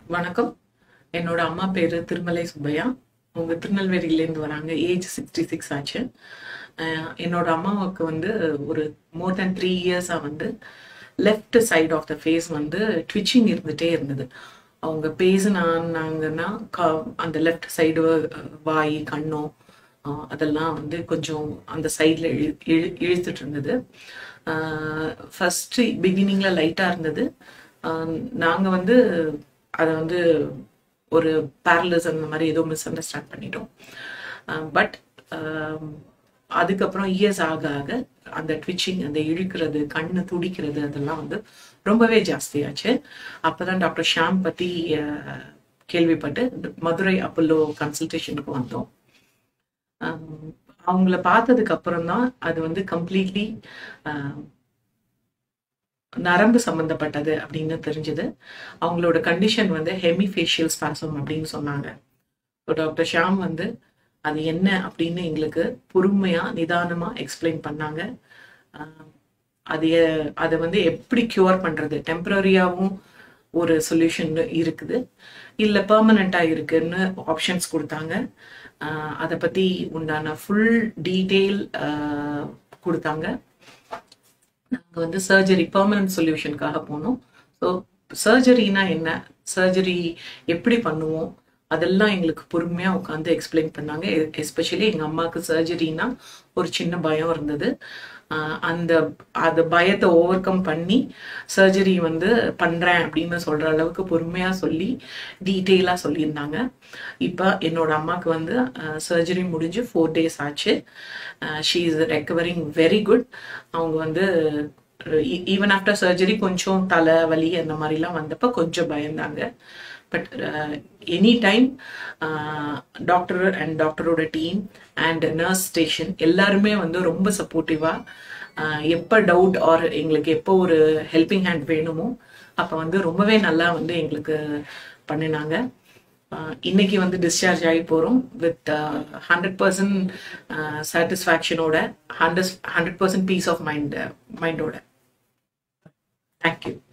வணக்கம் என்னோட அம்மா பேரு திருமலை சுப்பையா அவங்க திருநெல்வேலியிலேருந்து வராங்க ஏஜ் சிக்ஸ்டி சிக்ஸ் ஆச்சு அஹ் என்னோட அம்மாவுக்கு வந்து ஒரு மோர் தேன் த்ரீ இயர்ஸாக வந்து left side of the face வந்து ட்விச்சிங் இருந்துகிட்டே இருந்தது அவங்க பேசினாங்கன்னா அந்த லெஃப்ட் சைடு வாய் கண்ணம் அஹ் அதெல்லாம் வந்து கொஞ்சம் அந்த சைடில் இழு இழு இழுத்துட்டு இருந்தது ஃபஸ்ட்டு பிகினிங்கில் லைட்டாக இருந்தது நாங்கள் வந்து அதை வந்து ஒரு பேரலிஸ் அந்த மாதிரி ஏதோ மிஸ் அண்டர்ஸ்டாண்ட் பண்ணிட்டோம் பட் அதுக்கப்புறம் இயர்ஸ் ஆக ஆக அந்த ட்விச்சிங் அந்த இழுக்கிறது கண்ணு துடிக்கிறது அதெல்லாம் வந்து ரொம்பவே ஜாஸ்தியாச்சு அப்பதான் டாக்டர் ஷாம் பத்தி அஹ், கேள்விப்பட்டு மதுரை அப்பல்லோ கன்சல்டேஷனுக்கு வந்தோம் ஆம், அவங்கள பார்த்ததுக்கு அப்புறம் தான் அது வந்து கம்ப்ளீட்லி நரம்பு சம்பந்தப்பட்டது அப்படின்னு தெரிஞ்சது அவங்களோட கண்டிஷன் வந்து ஹெமிஃபேஷியல் ஸ்பாசம் அப்படின்னு சொன்னாங்க டாக்டர் ஷாம் வந்து அது என்ன அப்படின்னு எங்களுக்கு பொறுமையா நிதானமா எக்ஸ்பிளைன் பண்ணாங்க ஆஹ் அது எ- அதை வந்து எப்படி கியூர் பண்றது டெம்பரரியாவும் ஒரு சொல்யூஷன் இருக்குது இல்ல பெர்மனண்டா இருக்குன்னு ஆப்ஷன்ஸ் கொடுத்தாங்க ஆஹ் அதை பத்தி உண்டான ஃபுல் டீட்டெயில் கொடுத்தாங்க நாங்கள் வந்து சர்ஜரி பெர்மனன்ட் சொல்யூஷனுக்காக போனோம் ஸோ சர்ஜரினா என்ன சர்ஜரி எப்படி பண்ணுவோம் அதெல்லாம் எங்களுக்கு பொறுமையாக உட்காந்து எக்ஸ்பிளைன் பண்ணாங்க எஸ்பெஷலி எங்கள் அம்மாவுக்கு சர்ஜரினா ஒரு சின்ன பயம் இருந்தது ஆஹ் அந்த அந்த பயத்தை ஓவர் கம் பண்ணி சர்ஜரி வந்து பண்ணுறேன் அப்படின்னு சொல்கிற அளவுக்கு பொறுமையாக சொல்லி டீட்டெயிலாக சொல்லியிருந்தாங்க இப்போ என்னோட அம்மாவுக்கு வந்து சர்ஜரி முடிஞ்சு ஃபோர் டேஸ் ஆச்சு she is recovering very good அவங்க வந்து ஈவன் ஆஃப்டர் சர்ஜரி கொஞ்சம் தலை வலி அந்த மாதிரிலாம் வந்தப்போ கொஞ்சம் பயந்தாங்க but any time doctor and டாக்டரோட டீம் அண்ட் நர்ஸ் ஸ்டேஷன் எல்லாருமே வந்து ரொம்ப சப்போர்ட்டிவாக எப்போ டவுட் ஆர் எங்களுக்கு எப்போ ஒரு ஹெல்பிங் ஹேண்ட் வேணுமோ அப்போ வந்து ரொம்பவே நல்லா வந்து எங்களுக்கு பண்ணினாங்க ஆஹ் இன்னைக்கு வந்து டிஸ்சார்ஜ் ஆகி போகிறோம் வித் ஹண்ட்ரட் பர்சன்ட் சாட்டிஸ்ஃபேக்ஷனோட hundred hundred percent peace of mind மைண்டோட தேங்க்யூ